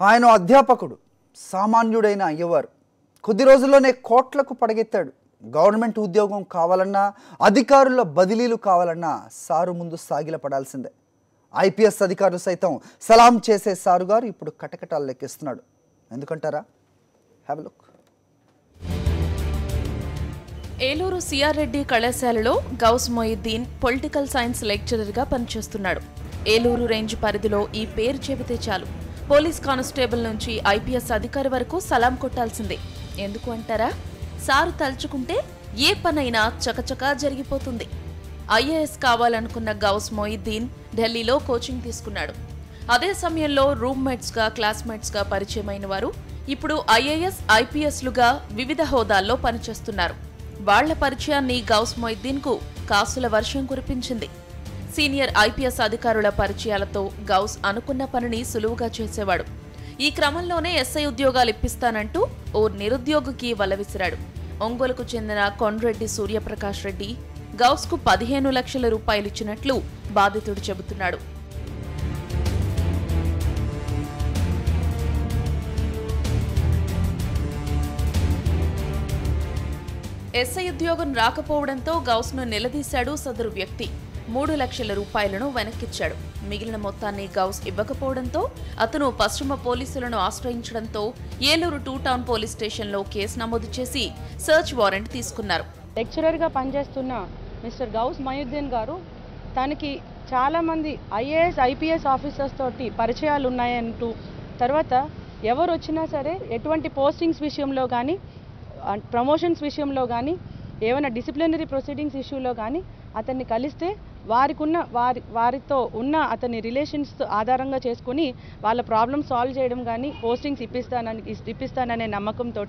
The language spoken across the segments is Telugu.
ఆయన అధ్యాపకుడు సామాన్యుడైన అయ్యవారు కొద్ది రోజుల్లోనే కోట్లకు పడగెత్తాడు గవర్నమెంట్ ఉద్యోగం కావాలన్నా అధికారుల బదిలీలు కావాలన్నా సారు ముందు సాగిల పడాల్సిందే ఐపీఎస్ అధికారులు సైతం సలాం చేసే సారు గారు ఇప్పుడు కటకటాలు లెక్కిస్తున్నాడు ఎందుకంటారా have look Eluru CR Reddy కళాశాలలో గౌస్ మొయిద్దీన్ పొలిటికల్ సైన్స్ లెక్చరర్గా పనిచేస్తున్నాడు ఏలూరు రేంజ్ పరిధిలో ఈ పేరు చెబితే చాలు పోలీస్ కానిస్టేబుల్ నుంచి ఐపీఎస్ అధికారి వరకు సలాం కొట్టాల్సిందే ఎందుకు అంటారా సారు తలుచుకుంటే ఏ పనైనా చకచకా జరిగిపోతుంది ఐఏఎస్ కావాలనుకున్న గౌస్ మొయిద్దీన్ ఢిల్లీలో కోచింగ్ తీసుకున్నాడు అదే సమయంలో రూమ్మేట్స్గా క్లాస్మేట్స్గా పరిచయమైన వారు ఇప్పుడు ఐఏఎస్ ఐపీఎస్లుగా వివిధ హోదాల్లో పనిచేస్తున్నారు వాళ్ల పరిచయాన్ని గౌస్ మొయిద్దీన్కు కాసుల వర్షం కురిపించింది సీనియర్ ఐపీఎస్ అధికారుల పరిచయాలతో గౌస్ అనుకున్న పనిని సులువుగా చేసేవాడు ఈ క్రమంలోనే ఎస్ఐ ఉద్యోగాలు ఇప్పిస్తానంటూ ఓ నిరుద్యోగికి వలవిసిరాడు ఒంగోలుకు చెందిన కొండ్రెడ్డి సూర్యప్రకాష్ రెడ్డి గౌస్కు పదిహేను లక్షల రూపాయలు ఇచ్చినట్లు బాధితుడు చెబుతున్నాడు ఎస్ఐ ఉద్యోగం రాకపోవడంతో గౌస్ను నిలదీశాడు సదరు వ్యక్తి మూడు లక్షల రూపాయలను వెనక్కిచ్చాడు మిగిలిన మొత్తాన్ని గౌస్ ఇవ్వకపోవడంతో అతను పశ్చిమ పోలీసులను ఆశ్రయించడంతో ఏలూరు టూ టౌన్ పోలీస్ స్టేషన్లో కేసు నమోదు చేసి సర్చ్ వారెంట్ తీసుకున్నారు లెక్చరర్గా పనిచేస్తున్న మిస్టర్ గౌస్ మయుద్దీన్ గారు తనకి చాలామంది ఐఏఎస్ ఐపీఎస్ ఆఫీసర్స్ తోటి పరిచయాలు ఉన్నాయంటూ తర్వాత ఎవరు వచ్చినా సరే ఎటువంటి పోస్టింగ్స్ విషయంలో కానీ ప్రమోషన్స్ విషయంలో కానీ ఏమైనా డిసిప్లినరీ ప్రొసీడింగ్స్ ఇష్యూలో కానీ అతన్ని కలిస్తే వారికి ఉన్న వారి వారితో ఉన్న అతని రిలేషన్స్ ఆధారంగా చేసుకుని వాళ్ళ ప్రాబ్లమ్ సాల్వ్ చేయడం కానీ పోస్టింగ్స్ ఇప్పిస్తానని ఇస్- ఇప్పిస్తాననే నమ్మకంతో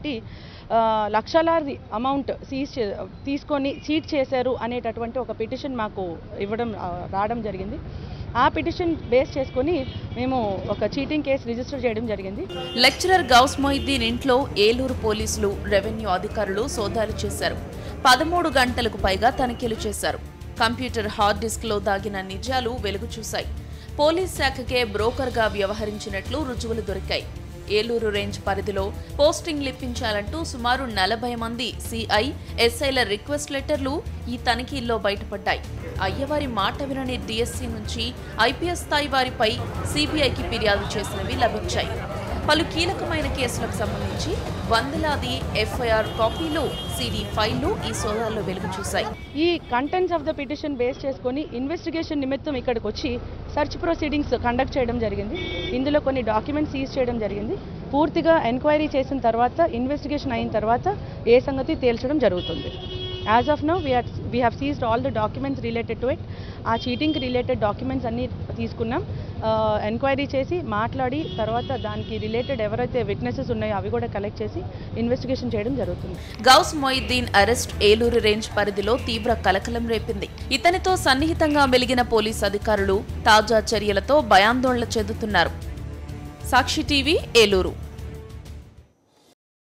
లక్షలాది అమౌంట్ సీజ్ చే- తీసుకొని చీట్ చేశారు అనేటటువంటి ఒక పిటిషన్ మాకు ఇవ్వడం ఆ, రావడం జరిగింది ఆ పిటిషన్ బేస్ చేసుకొని మేము ఒక చీటింగ్ కేసు రిజిస్టర్ చేయడం జరిగింది లెక్చరర్ గౌస్ మొయిద్దీన్ ఇంట్లో ఏలూరు పోలీసులు రెవెన్యూ అధికారులు సోదాలు చేశారు పదమూడు గంటలకు పైగా తనిఖీలు చేశారు కంప్యూటర్ హార్డ్ డిస్క్లో దాగిన నిజాలు వెలుగు చూశాయి పోలీస్ శాఖకే బ్రోకర్గా వ్యవహరించినట్లు రుజువులు దొరికాయి ఏలూరు రేంజ్ పరిధిలో పోస్టింగ్ లిప్పించాలంటూ సుమారు నలభై మంది సిఐ ఎస్ఐల రిక్వెస్ట్ లెటర్లు ఈ తనిఖీల్లో బయటపడ్డాయి అయ్యవారి మాట వినని డిఎస్సి నుంచి ఐపీఎస్ స్థాయి వారిపై సిబిఐకి ఫిర్యాదు చేసినవి లభించాయి పలు కీలకమైన కేసులకు సంబంధించి వందలాది ఎఫ్ఐఆర్ కాపీలు సిడి ఫైళ్లు ఈ సోదాల్లో వెలుగు చూశాయి ఈ contents of the petition base చేసుకొని ఇన్వెస్టిగేషన్ నిమిత్తం ఇక్కడికి వచ్చి సర్చ్ ప్రొసీడింగ్స్ కండక్ట్ చేయడం జరిగింది ఇందులో కొన్ని డాక్యుమెంట్స్ సీజ్ చేయడం జరిగింది పూర్తిగా ఎంక్వైరీ చేసిన తర్వాత ఇన్వెస్టిగేషన్ అయిన తర్వాత ఏ సంగతి తేల్చడం జరుగుతుంది as of now we we have seized all the documents related to it ఆ చీటింగ్కి రిలేటెడ్ డాక్యుమెంట్స్ అన్నీ తీసుకున్నాం ఎంక్వైరీ చేసి మాట్లాడి తర్వాత దానికి రిలేటెడ్ ఎవరైతే విట్నెసెస్ ఉన్నాయో అవి కూడా కలెక్ట్ చేసి ఇన్వెస్టిగేషన్ చేయడం జరుగుతుంది గౌస్ మొయిద్దీన్ అరెస్ట్ ఏలూరు రేంజ్ పరిధిలో తీవ్ర కలకలం రేపింది ఇతనితో సన్నిహితంగా మెలిగిన పోలీస్ అధికారులు తాజా చర్యలతో భయాందోళన చెందుతున్నారు సాక్షి టీవీ ఏలూరు